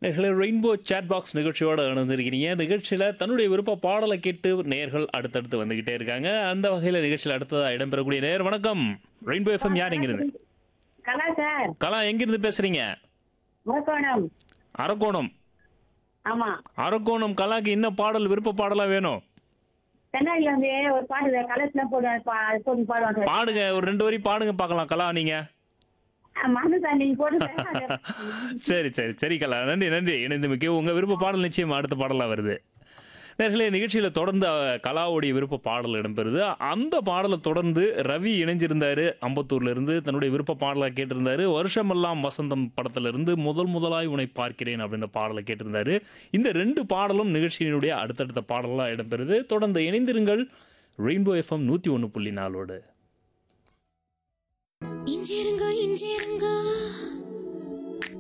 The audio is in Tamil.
நேர்களே ரெயின்போ சேட் பாக்ஸ் நிகழ்ச்சியோட இணைஞ்சிருக்கிறீங்க நிகழ்ச்சியில் தன்னுடைய விருப்ப பாடலை கேட்டு நேர்கள் அடுத்தடுத்து வந்துகிட்டே இருக்காங்க அந்த வகையில் நிகழ்ச்சியில் அடுத்ததாக இடம்பெறக்கூடிய நேர் வணக்கம் ரெயின்போ எஃப்எம் யார் எங்கிருந்து கலா சார் கலா எங்கிருந்து பேசுறீங்க முரக்கோணம் அரக்கோணம் ஆமா அரக்கோணம் கலாக்கு என்ன பாடல் விருப்ப பாடலா வேணும் தென்னாலில வந்து ஒரு பாட்டு கலர்ஸ்ல போடுவாங்க பா- அது போட்டு பாடுவாங்க பாடுங்க ஒரு ரெண்டு வரி பாடுங்க பார்க்கலாம் கலா நீங்க மனு சார் நீங்க போட்டு சரி சரி சரி கலா நன்றி நன்றி இணைந்து மிக்க உங்க விருப்ப பாடல் நிச்சயம் அடுத்த பாடலா வருது நேர்களே நிகழ்ச்சியில் தொடர்ந்து அஹ், கலாவுடைய விருப்ப பாடல் இடம்பெறுது அந்த பாடலை தொடர்ந்து ரவி இணைஞ்சிருந்தாரு அம்பத்தூர்ல இருந்து தன்னுடைய விருப்ப பாடலை கேட்டிருந்தாரு வருஷமெல்லாம் வசந்தம் படத்துல இருந்து முதல் முதலாய் உன்னை பார்க்கிறேன் அப்படின்ற பாடலை கேட்டிருந்தாரு இந்த ரெண்டு பாடலும் நிகழ்ச்சியினுடைய அடுத்தடுத்த பாடலாம் இடம்பெறுது தொடர்ந்து இணைந்திருங்கள் ரெயின்போ எஃப்எம் நூற்றி ஒன்று புள்ளி நாலோடு இஞ்சிருங்க இஞ்சிருங்க